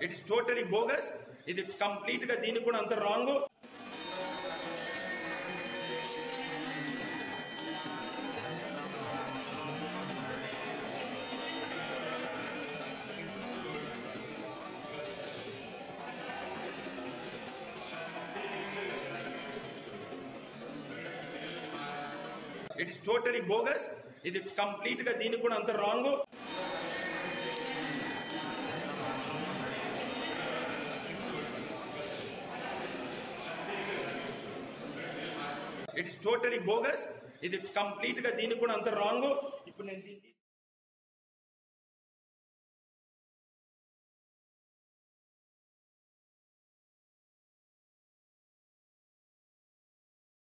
it is totally bogus ఇది complete గా దీనికి కూడా అంత wrong it is totally bogus ఇది కంప్లీట్ గా దీనికి కూడా అంత wrong it is totally bogus ఇది కంప్లీట్ గా దీనికి కూడా అంత రాంగ్ ఇప్పుడు నేను దీన్ని